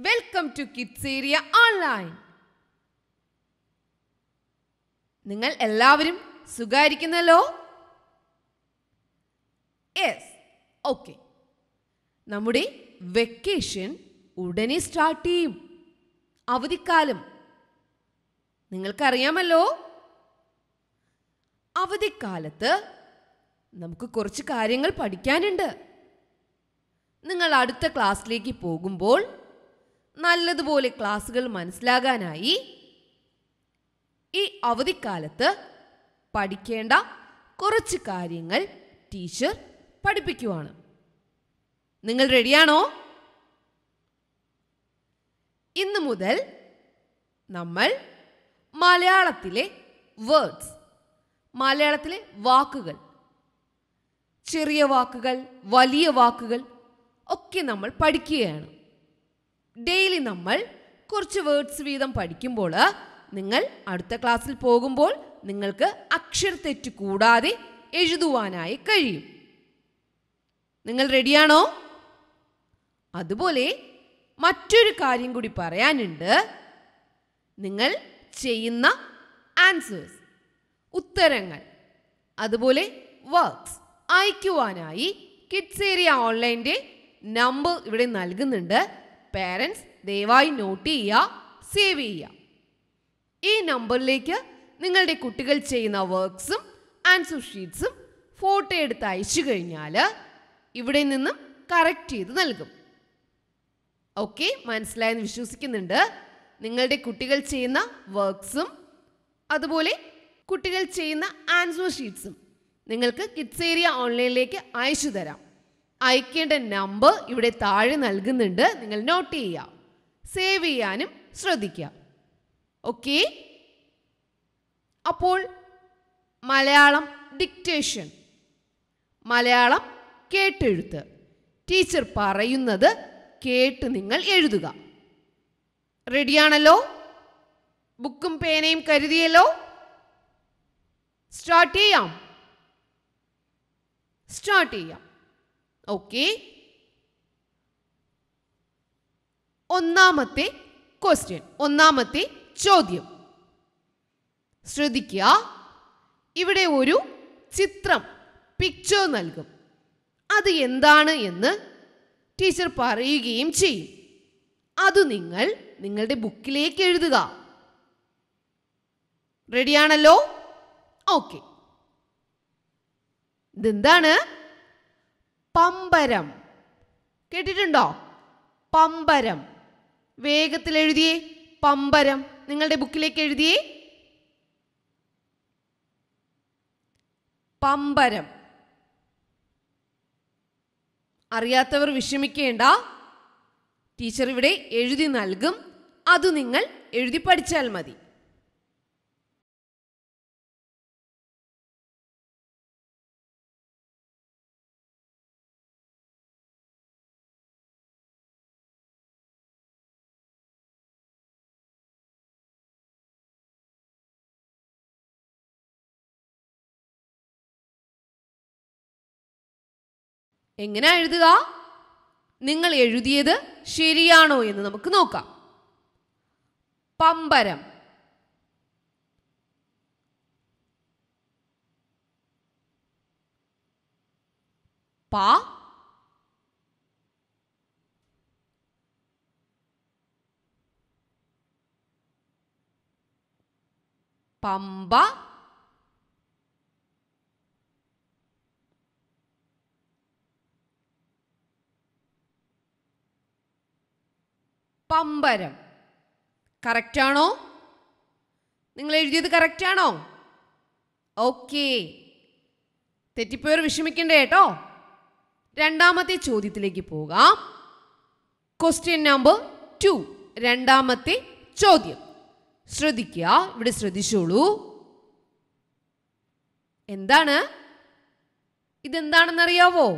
welcome to kids area online നിങ്ങൾ എല്ലാവരും സുഖായിരിക്കുന്നല്ലോ യെസ് ഓക്കെ നമ്മുടെ വെക്കേഷൻ ഉടനെ സ്റ്റാർട്ട് ചെയ്യും അവധിക്കാലം നിങ്ങൾക്കറിയാമല്ലോ അവധിക്കാലത്ത് നമുക്ക് കുറച്ച് കാര്യങ്ങൾ പഠിക്കാനുണ്ട് നിങ്ങൾ അടുത്ത ക്ലാസ്സിലേക്ക് പോകുമ്പോൾ നല്ലതുപോലെ ക്ലാസ്സുകൾ മനസ്സിലാകാനായി ഈ അവധിക്കാലത്ത് പഠിക്കേണ്ട കുറച്ച് കാര്യങ്ങൾ ടീച്ചർ പഠിപ്പിക്കുവാണ് നിങ്ങൾ റെഡിയാണോ ഇന്നു മുതൽ നമ്മൾ മലയാളത്തിലെ വേർഡ്സ് മലയാളത്തിലെ വാക്കുകൾ ചെറിയ വാക്കുകൾ വലിയ വാക്കുകൾ ഒക്കെ നമ്മൾ പഠിക്കുകയാണ് ഡെയിലി നമ്മൾ കുറച്ച് വേർഡ്സ് വീതം പഠിക്കുമ്പോൾ നിങ്ങൾ അടുത്ത ക്ലാസ്സിൽ പോകുമ്പോൾ നിങ്ങൾക്ക് അക്ഷരത്തെറ്റ് കൂടാതെ എഴുതുവാനായി കഴിയും നിങ്ങൾ റെഡിയാണോ അതുപോലെ മറ്റൊരു കാര്യം കൂടി പറയാനുണ്ട് നിങ്ങൾ ചെയ്യുന്ന ആൻസേഴ്സ് ഉത്തരങ്ങൾ അതുപോലെ വർക്ക്സ് അയക്കുവാനായി കിഡ്സ് ഏരിയ ഓൺലൈൻ്റെ നമ്പർ ഇവിടെ നൽകുന്നുണ്ട് പേരൻസ് ദയവായി നോട്ട് ചെയ്യുക സേവ് ചെയ്യുക ഈ നമ്പറിലേക്ക് നിങ്ങളുടെ കുട്ടികൾ ചെയ്യുന്ന വർക്ക്സും ആൻസർ ഷീറ്റ്സും ഫോട്ടോ എടുത്ത് അയച്ചു കഴിഞ്ഞാൽ ഇവിടെ നിന്നും കറക്റ്റ് ചെയ്ത് നൽകും ഓക്കെ മനസ്സിലായെന്ന് വിശ്വസിക്കുന്നുണ്ട് നിങ്ങളുടെ കുട്ടികൾ ചെയ്യുന്ന വർക്ക്സും അതുപോലെ കുട്ടികൾ ചെയ്യുന്ന ആൻസർ ഷീറ്റ്സും നിങ്ങൾക്ക് കിഡ്സ് ഏരിയ ഓൺലൈനിലേക്ക് അയച്ചു തരാം അയക്കേണ്ട നമ്പർ ഇവിടെ താഴെ നൽകുന്നുണ്ട് നിങ്ങൾ നോട്ട് ചെയ്യുക സേവ് ചെയ്യാനും ശ്രദ്ധിക്കുക ഓക്കെ അപ്പോൾ മലയാളം ഡിക്റ്റേഷൻ മലയാളം കേട്ടെഴുത്ത് ടീച്ചർ പറയുന്നത് കേട്ട് നിങ്ങൾ എഴുതുക റെഡിയാണല്ലോ ബുക്കും പേനയും കരുതിയല്ലോ സ്റ്റാർട്ട് ചെയ്യാം സ്റ്റാർട്ട് ചെയ്യാം ഓക്കെ ഒന്നാമത്തെ ക്വസ്റ്റ്യൻ ഒന്നാമത്തെ ചോദ്യം ശ്രദ്ധിക്കുക ഇവിടെ ഒരു ചിത്രം പിക്ചർ നൽകും അത് എന്താണ് എന്ന് ടീച്ചർ പറയുകയും ചെയ്യും അത് നിങ്ങൾ നിങ്ങളുടെ ബുക്കിലേക്ക് എഴുതുക റെഡിയാണല്ലോ ഓക്കെ ഇതെന്താണ് പമ്പരം കേട്ടിട്ടുണ്ടോ പമ്പരം വേഗത്തിൽ എഴുതിയേ പമ്പരം നിങ്ങളുടെ ബുക്കിലേക്ക് എഴുതിയേ പമ്പരം അറിയാത്തവർ വിഷമിക്കേണ്ട ടീച്ചർ ഇവിടെ എഴുതി നൽകും അത് നിങ്ങൾ എഴുതി പഠിച്ചാൽ മതി എങ്ങനെ എഴുതുക നിങ്ങൾ എഴുതിയത് ശരിയാണോ എന്ന് നമുക്ക് നോക്കാം പമ്പരം പ പമ്പ പമ്പരം കറക്റ്റാണോ നിങ്ങൾ എഴുതിയത് കറക്റ്റാണോ ഓക്കേ തെറ്റിപ്പോയർ വിഷമിക്കണ്ടേ കേട്ടോ രണ്ടാമത്തെ ചോദ്യത്തിലേക്ക് പോകാം ക്വസ്റ്റ്യൻ നമ്പർ ടു രണ്ടാമത്തെ ചോദ്യം ശ്രദ്ധിക്കുക ഇവിടെ ശ്രദ്ധിച്ചോളൂ എന്താണ് ഇതെന്താണെന്നറിയാവോ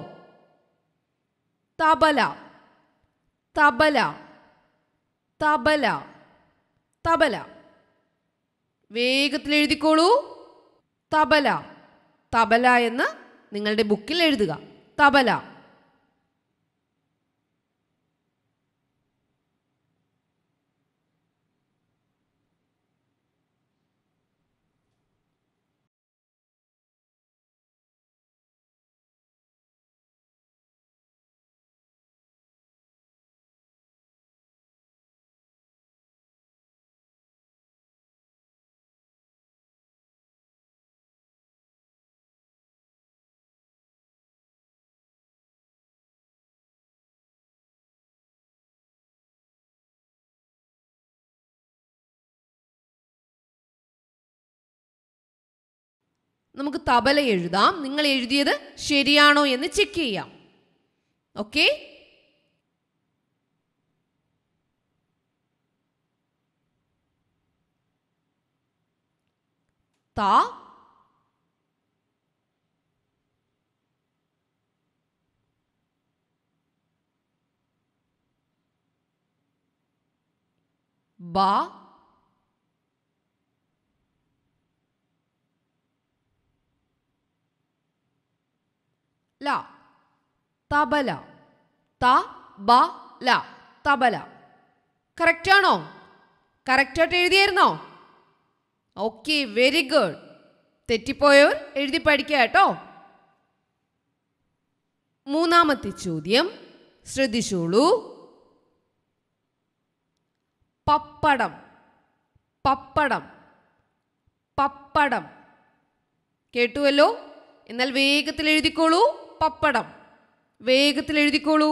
തബല തബല തബല തബല വേഗത്തിൽ എഴുതിക്കോളൂ തബല തബല എന്ന് നിങ്ങളുടെ ബുക്കിൽ എഴുതുക തബല നമുക്ക് തബല എഴുതാം നിങ്ങൾ എഴുതിയത് ശരിയാണോ എന്ന് ചെക്ക് ചെയ്യാം ഓക്കെ ത ബ ല തബല ത ബ ല തബല കറക്റ്റ് ആണോ കറക്റ്റായിട്ട് എഴുതിയായിരുന്നോ ഓക്കെ വെരി ഗുഡ് തെറ്റിപ്പോയവർ എഴുതി പഠിക്കുക കേട്ടോ മൂന്നാമത്തെ ചോദ്യം ശ്രദ്ധിച്ചോളൂ പപ്പടം പപ്പടം പപ്പടം കേട്ടുവല്ലോ എന്നാൽ വേഗത്തിൽ എഴുതിക്കോളൂ പപ്പടം വേഗത്തിൽ എഴുതിക്കോളൂ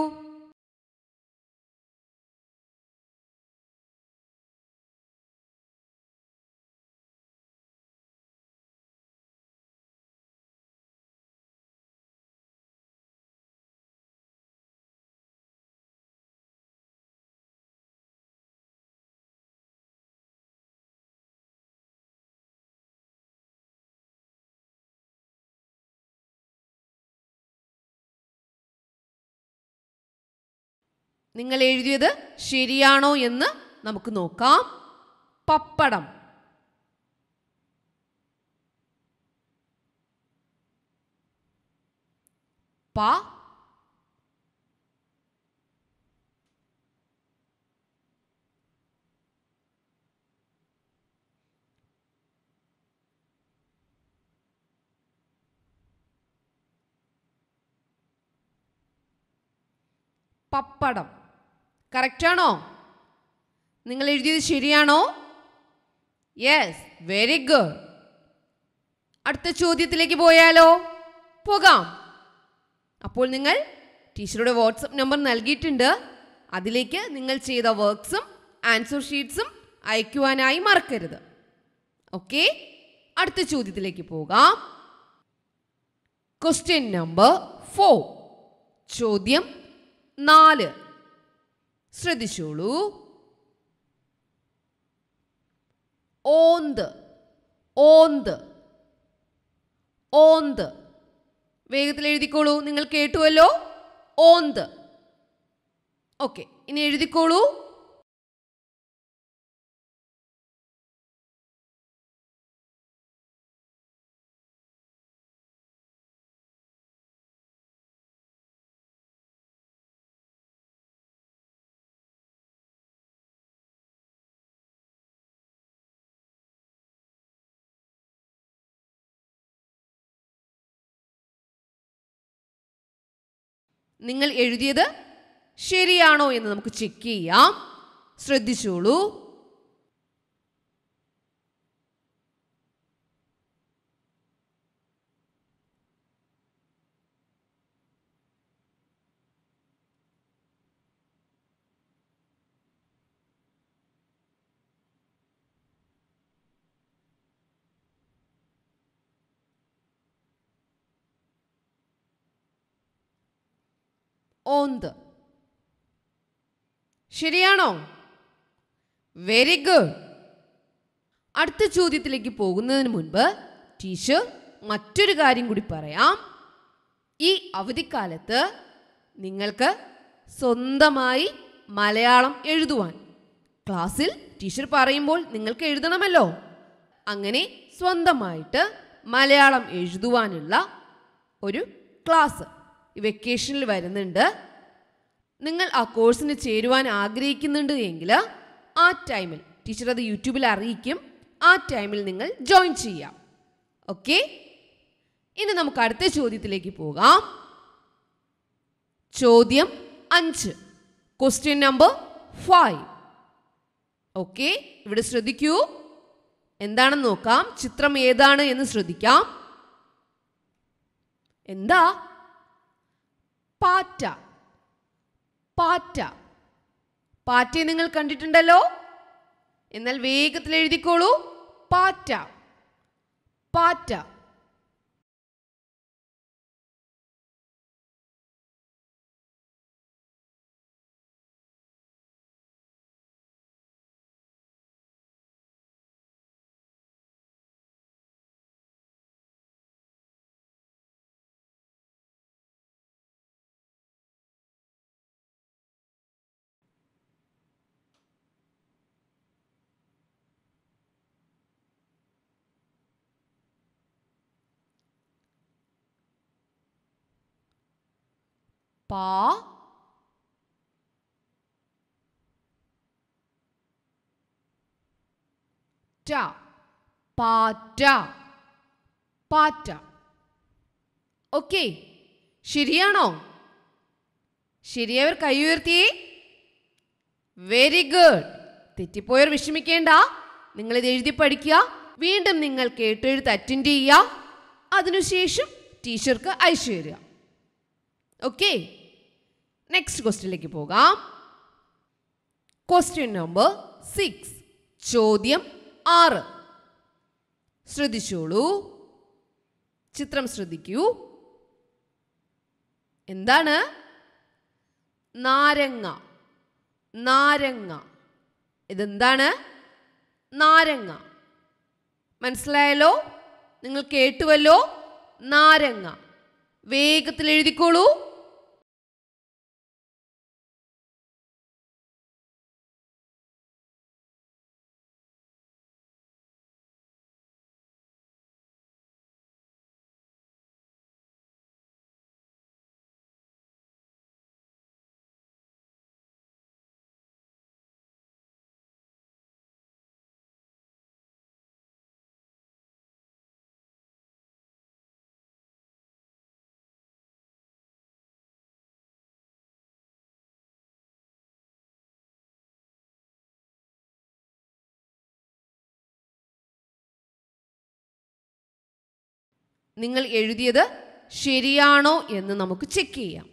നിങ്ങൾ എഴുതിയത് ശരിയാണോ എന്ന് നമുക്ക് നോക്കാം പപ്പടം പ പപ്പടം കറക്റ്റാണോ നിങ്ങൾ എഴുതിയത് ശരിയാണോ യെസ് വെരി ഗുഡ് അടുത്ത ചോദ്യത്തിലേക്ക് പോയാലോ പോകാം അപ്പോൾ നിങ്ങൾ ടീച്ചറുടെ വാട്സപ്പ് നമ്പർ നൽകിയിട്ടുണ്ട് അതിലേക്ക് നിങ്ങൾ ചെയ്ത വർക്ക്സും ആൻസർ ഷീറ്റ്സും അയക്കുവാനായി മറക്കരുത് ഓക്കെ അടുത്ത ചോദ്യത്തിലേക്ക് പോകാം ക്വസ്റ്റ്യൻ നമ്പർ ഫോർ ചോദ്യം നാല് ശ്രദ്ധിച്ചോളൂ ഓന്ത് ഓന്ത് ഓന്ത് വേഗത്തിൽ എഴുതിക്കോളൂ നിങ്ങൾ കേട്ടുവല്ലോ ഓന്ത് ഓക്കെ ഇനി എഴുതിക്കോളൂ നിങ്ങൾ എഴുതിയത് ശരിയാണോ എന്ന് നമുക്ക് ചെക്ക് ചെയ്യാം ശ്രദ്ധിച്ചോളൂ ഓന്ത് ശരിയാണോ വെരി ഗുഡ് അടുത്ത ചോദ്യത്തിലേക്ക് പോകുന്നതിന് മുൻപ് ടീച്ചർ മറ്റൊരു കാര്യം കൂടി പറയാം ഈ അവധിക്കാലത്ത് നിങ്ങൾക്ക് സ്വന്തമായി മലയാളം എഴുതുവാൻ ക്ലാസ്സിൽ ടീച്ചർ പറയുമ്പോൾ നിങ്ങൾക്ക് എഴുതണമല്ലോ അങ്ങനെ സ്വന്തമായിട്ട് മലയാളം എഴുതുവാനുള്ള ഒരു ക്ലാസ് ഈ വെക്കേഷനിൽ വരുന്നുണ്ട് നിങ്ങൾ ആ കോഴ്സിന് ചേരുവാൻ ആഗ്രഹിക്കുന്നുണ്ട് എങ്കിൽ ആ ടൈമിൽ ടീച്ചർ അത് യൂട്യൂബിൽ അറിയിക്കും ആ ടൈമിൽ നിങ്ങൾ ജോയിൻ ചെയ്യാം ഓക്കെ ഇനി നമുക്ക് അടുത്ത ചോദ്യത്തിലേക്ക് പോകാം ചോദ്യം അഞ്ച് ക്വസ്റ്റ്യൻ നമ്പർ ഫൈവ് ഓക്കെ ഇവിടെ ശ്രദ്ധിക്കൂ എന്താണെന്ന് നോക്കാം ചിത്രം ഏതാണ് എന്ന് ശ്രദ്ധിക്കാം എന്താ പാറ്റ പാറ്റ പാറ്റയെ നിങ്ങൾ കണ്ടിട്ടുണ്ടല്ലോ എന്നാൽ വേഗത്തിൽ എഴുതിക്കോളൂ പാറ്റ പാറ്റ പാ ട പാറ്റ പാറ്റ ഓക്കെ ശരിയാണോ ശരിയായവർ കൈ ഉയർത്തിയേ വെരി ഗുഡ് തെറ്റിപ്പോയവർ വിഷമിക്കേണ്ട നിങ്ങളിത് എഴുതി പഠിക്കുക വീണ്ടും നിങ്ങൾ കേട്ടെഴുത്ത് അറ്റൻഡ് ചെയ്യുക അതിനുശേഷം ടീച്ചർക്ക് അയച്ചു തരിക ഓക്കെ നെക്സ്റ്റ് ക്വസ്റ്റ്യനിലേക്ക് പോകാം ക്വസ്റ്റ്യൻ നമ്പർ സിക്സ് ചോദ്യം ആറ് ശ്രദ്ധിച്ചോളൂ ചിത്രം ശ്രദ്ധിക്കൂ എന്താണ് നാരങ്ങ നാരങ്ങ ഇതെന്താണ് നാരങ്ങ മനസ്സിലായല്ലോ നിങ്ങൾ കേട്ടുവല്ലോ നാരങ്ങ വേഗത്തിൽ എഴുതിക്കോളൂ നിങ്ങൾ എഴുതിയത് ശരിയാണോ എന്ന് നമുക്ക് ചെക്ക് ചെയ്യാം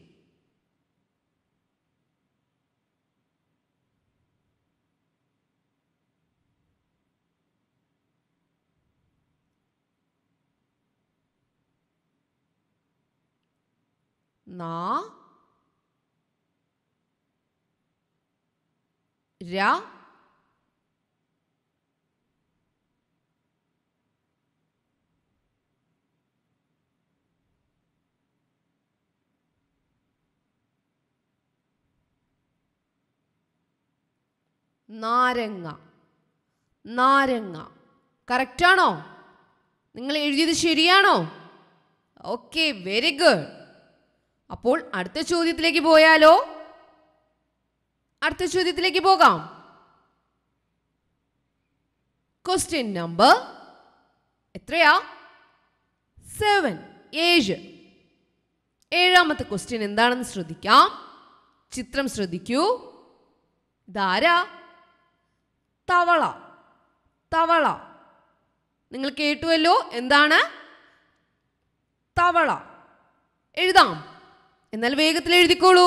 നാ ര നാരങ്ങ നാരങ്ങ കറക്റ്റാണോ നിങ്ങൾ എഴുതിയത് ശരിയാണോ ഓക്കെ വെരി ഗുഡ് അപ്പോൾ അടുത്ത ചോദ്യത്തിലേക്ക് പോയാലോ അടുത്ത ചോദ്യത്തിലേക്ക് പോകാം ക്വസ്റ്റ്യൻ നമ്പർ എത്രയാ സെവൻ ഏഴ് ഏഴാമത്തെ ക്വസ്റ്റ്യൻ എന്താണെന്ന് ശ്രദ്ധിക്കാം ചിത്രം ശ്രദ്ധിക്കൂ ഇതാരാ തവള തവള നിങ്ങൾ കേട്ടുവല്ലോ എന്താണ് തവള എഴുതാം എന്നാൽ വേഗത്തിൽ എഴുതിക്കോളൂ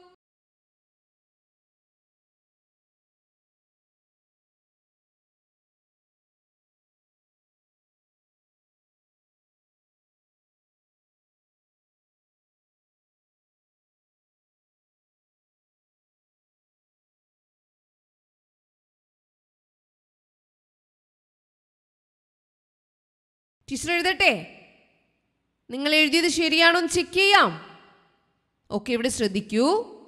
ടീച്ചർ എഴുതട്ടെ നിങ്ങൾ എഴുതിയത് ശരിയാണോ എന്ന് ചെക്ക് ചെയ്യാം ഓക്കെ ഇവിടെ ശ്രദ്ധിക്കൂ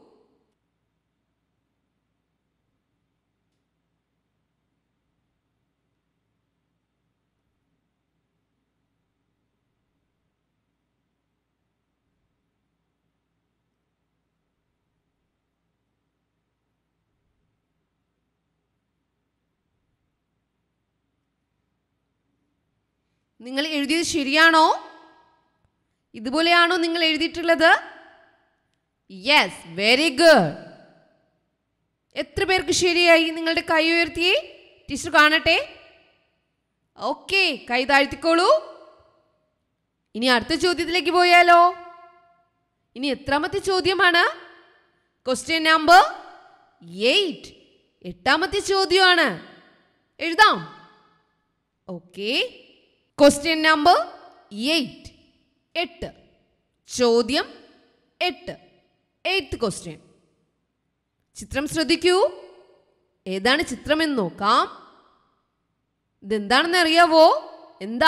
നിങ്ങൾ എഴുതിയത് ശരിയാണോ ഇതുപോലെയാണോ നിങ്ങൾ എഴുതിയിട്ടുള്ളത് യെസ് വെരി ഗുഡ് എത്ര പേർക്ക് ശരിയായി നിങ്ങളുടെ കൈ ഉയർത്തിയേ ടീച്ചർ കാണട്ടെ ഓക്കെ കൈ താഴ്ത്തിക്കോളൂ ഇനി അടുത്ത ചോദ്യത്തിലേക്ക് പോയാലോ ഇനി എത്രാമത്തെ ചോദ്യമാണ് ക്വസ്റ്റ്യൻ നമ്പർ എയ്റ്റ് എട്ടാമത്തെ ചോദ്യമാണ് എഴുതാം ഓക്കെ ക്വസ്റ്റ്യൻ നമ്പർ എയ്റ്റ് എട്ട് ചോദ്യം എട്ട് എയ്ത്ത് ക്വസ്റ്റ്യൻ ചിത്രം ശ്രദ്ധിക്കൂ ഏതാണ് ചിത്രം എന്ന് നോക്കാം ഇതെന്താണെന്ന് അറിയാവോ എന്താ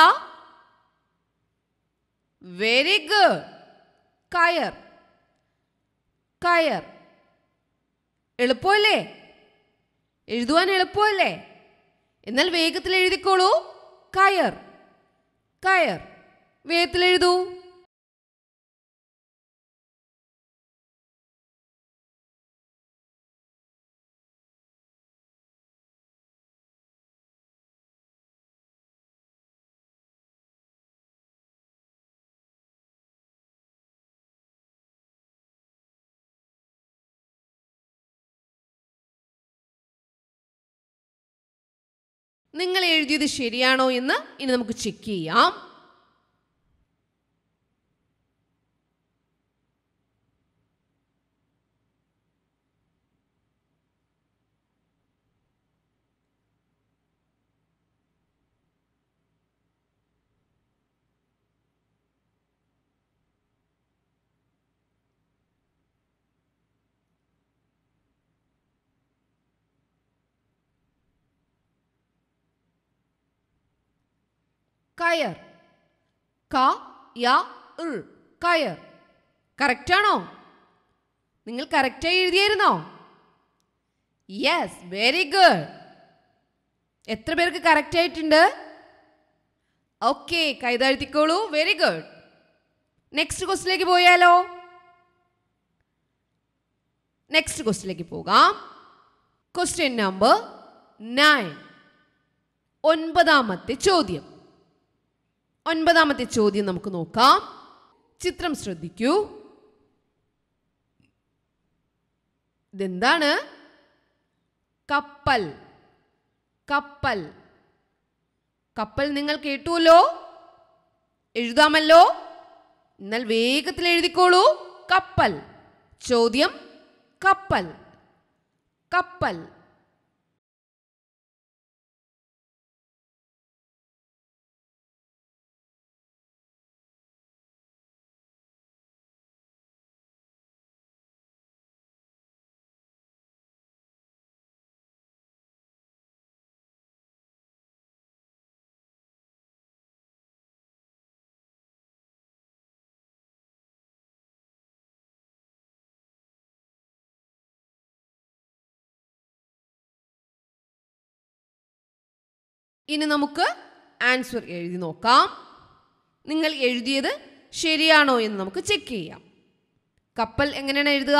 വെരി ഗുഡ് കയർ കയർ എളുപ്പമല്ലേ എഴുതുവാൻ എളുപ്പമല്ലേ എന്നാൽ വേഗത്തിൽ എഴുതിക്കോളൂ കയർ കയർ വേഗത്തിൽ എഴുതൂ നിങ്ങൾ എഴുതിയത് ശരിയാണോ എന്ന് ഇനി നമുക്ക് ചെക്ക് ചെയ്യാം കയർ ക യ ഇർ കയർ കറക്റ്റാണോ നിങ്ങൾ കറക്റ്റായി എഴുതിയായിരുന്നോ യെസ് വെരി ഗുഡ് എത്ര പേർക്ക് കറക്റ്റ് ആയിട്ടുണ്ട് ഓക്കെ കൈതാഴ്ത്തിക്കോളൂ വെരി ഗുഡ് നെക്സ്റ്റ് ക്വസ്റ്റിലേക്ക് പോയാലോ നെക്സ്റ്റ് ക്വസ്റ്റിലേക്ക് പോകാം ക്വസ്റ്റ്യൻ നമ്പർ നയൻ ഒൻപതാമത്തെ ചോദ്യം ഒൻപതാമത്തെ ചോദ്യം നമുക്ക് നോക്കാം ചിത്രം ശ്രദ്ധിക്കൂ ഇതെന്താണ് കപ്പൽ കപ്പൽ കപ്പൽ നിങ്ങൾ കേട്ടുവല്ലോ എഴുതാമല്ലോ എന്നാൽ വേഗത്തിൽ എഴുതിക്കോളൂ കപ്പൽ ചോദ്യം കപ്പൽ കപ്പൽ ഇനി നമുക്ക് ആൻസർ എഴുതി നോക്കാം നിങ്ങൾ എഴുതിയത് ശരിയാണോ എന്ന് നമുക്ക് ചെക്ക് ചെയ്യാം കപ്പൽ എങ്ങനെയാണ് എഴുതുക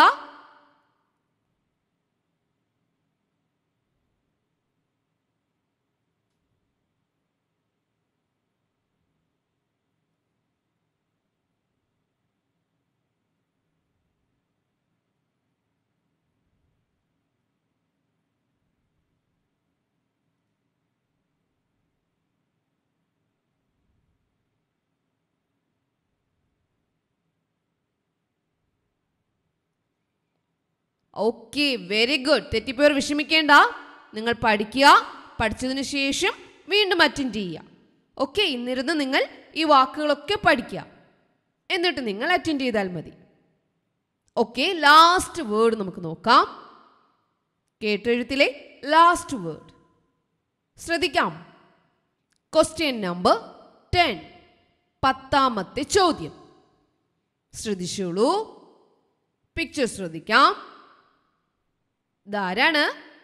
ഓക്കെ വെരി ഗുഡ് തെറ്റിപ്പോയർ വിഷമിക്കേണ്ട നിങ്ങൾ പഠിക്കുക പഠിച്ചതിന് ശേഷം വീണ്ടും അറ്റൻഡ് ചെയ്യുക ഓക്കെ ഇന്നിരുന്ന് നിങ്ങൾ ഈ വാക്കുകളൊക്കെ പഠിക്കുക എന്നിട്ട് നിങ്ങൾ അറ്റൻഡ് ചെയ്താൽ മതി ഓക്കെ ലാസ്റ്റ് വേർഡ് നമുക്ക് നോക്കാം കേട്ടെഴുത്തിലെ ലാസ്റ്റ് വേർഡ് ശ്രദ്ധിക്കാം ക്വസ്റ്റ്യൻ നമ്പർ ടെൻ പത്താമത്തെ ചോദ്യം ശ്രദ്ധിച്ചോളൂ പിക്ചർ ശ്രദ്ധിക്കാം ഇതാരാണ്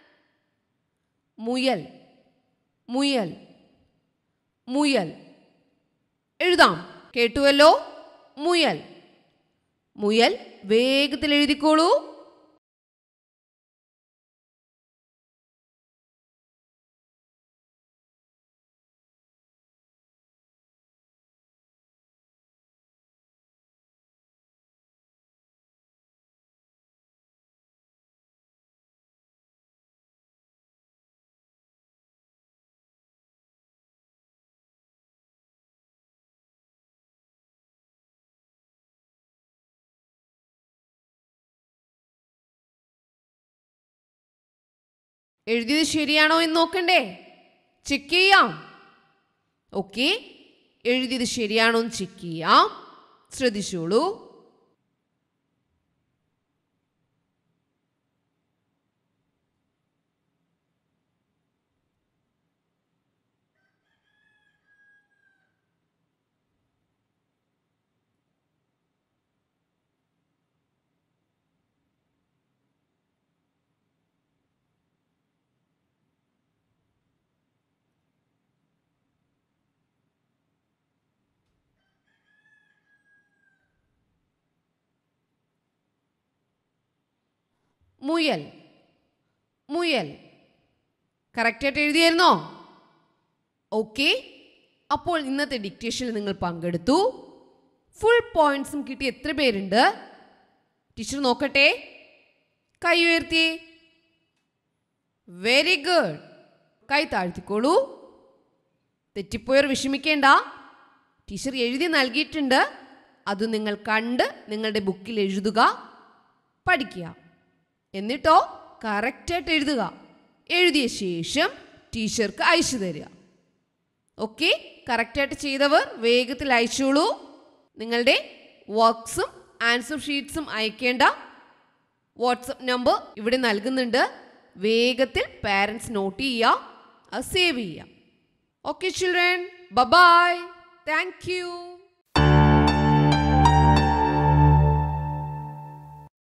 മുയൽ മുയൽ മുയൽ എഴുതാം കേട്ടുവല്ലോ മുയൽ മുയൽ വേഗത്തിൽ എഴുതിക്കോളൂ എഴുതിയത് ശരിയാണോ എന്ന് നോക്കണ്ടേ ചെക്ക് ചെയ്യാം ഓക്കെ എഴുതിയത് ശരിയാണോ എന്ന് ചെക്ക് ചെയ്യാം ശ്രദ്ധിച്ചോളൂ മുയൽ മുയൽ കറക്റ്റായിട്ട് എഴുതിയായിരുന്നോ ഓക്കെ അപ്പോൾ ഇന്നത്തെ ഡിക്റ്റേഷനിൽ നിങ്ങൾ പങ്കെടുത്തു ഫുൾ പോയിന്റ്സും കിട്ടി എത്ര പേരുണ്ട് ടീച്ചർ നോക്കട്ടെ കൈ ഉയർത്തി വെരി ഗുഡ് കൈ താഴ്ത്തിക്കോളൂ തെറ്റിപ്പോയവർ വിഷമിക്കേണ്ട ടീച്ചർ എഴുതി നൽകിയിട്ടുണ്ട് അത് നിങ്ങൾ കണ്ട് നിങ്ങളുടെ ബുക്കിൽ എഴുതുക പഠിക്കുക എന്നിട്ടോ കറക്റ്റായിട്ട് എഴുതുക എഴുതിയ ശേഷം ടീച്ചർക്ക് അയച്ചു തരിക ഓക്കെ കറക്റ്റായിട്ട് ചെയ്തവർ വേഗത്തിൽ അയച്ചോളൂ നിങ്ങളുടെ വർക്ക്സും ആൻസർ ഷീറ്റ്സും അയക്കേണ്ട വാട്സപ്പ് നമ്പർ ഇവിടെ നൽകുന്നുണ്ട് വേഗത്തിൽ പാരൻസ് നോട്ട് ചെയ്യുക അത് സേവ് ചെയ്യുക okay children bye thank U